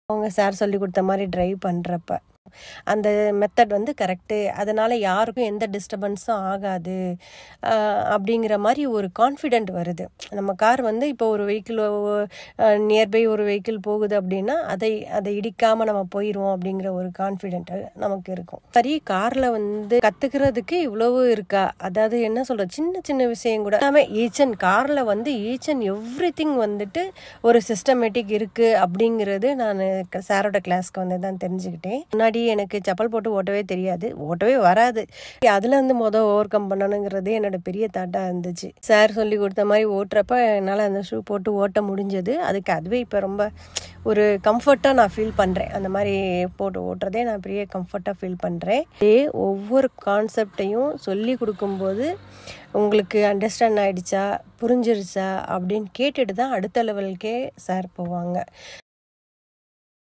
அவங்க சார் சொல்லி கொடுத்த மாதிரி டிரைவ் பண்ணுறப்ப அந்த மெத்தட் வந்து கரெக்டு அதனால் யாருக்கும் எந்த டிஸ்டர்பன்ஸும் ஆகாது ஆஹ் அப்படிங்கிற மாதிரி ஒரு கான்ஃபிடென்ட் வருது நம்ம கார் வந்து இப்போ ஒரு வெஹிக்கிள் நியர்பை ஒரு வெஹிக்கிள் போகுது அப்படின்னா அதை அதை இடிக்காமல் நம்ம போயிடுவோம் அப்படிங்கிற ஒரு கான்ஃபிடென்ட் நமக்கு இருக்கும் சரி காரில் வந்து கற்றுக்கிறதுக்கு இவ்வளவு இருக்கா அதாவது என்ன சொல்ற சின்ன சின்ன விஷயம் கூட எல்லாமே ஈச் அண்ட் காரில் வந்து ஈச் அண்ட் எவ்ரி திங் வந்துட்டு ஒரு சிஸ்டமேட்டிக் இருக்குது அப்படிங்கிறது நான் சாரோட கிளாஸ்க்கு வந்து தான் தெரிஞ்சுக்கிட்டேன் முன்னாடி எனக்கு செப்பல் போட்டு ஓட்டவே தெரியாது ஓட்டவே வராது அதுல இருந்து மொதல் ஓவர் கம் பண்ணணுங்கிறது என்னோட பெரிய தாட்டா இருந்துச்சு சார் சொல்லி கொடுத்த மாதிரி ஓட்டுறப்ப என்னால் அந்த ஷூ போட்டு ஓட்ட முடிஞ்சது அதுக்கு அதுவே இப்போ ரொம்ப ஒரு கம்ஃபர்ட்டாக நான் ஃபீல் பண்ணுறேன் அந்த மாதிரி போட்டு ஓட்டுறதே நான் பெரிய கம்ஃபர்ட்டாக ஃபீல் பண்ணுறேன் இதே ஒவ்வொரு கான்செப்டையும் சொல்லி கொடுக்கும்போது உங்களுக்கு அண்டர்ஸ்டாண்ட் ஆயிடுச்சா புரிஞ்சிருச்சா அப்படின்னு கேட்டுட்டு தான் அடுத்த லெவலுக்கே சார் போவாங்க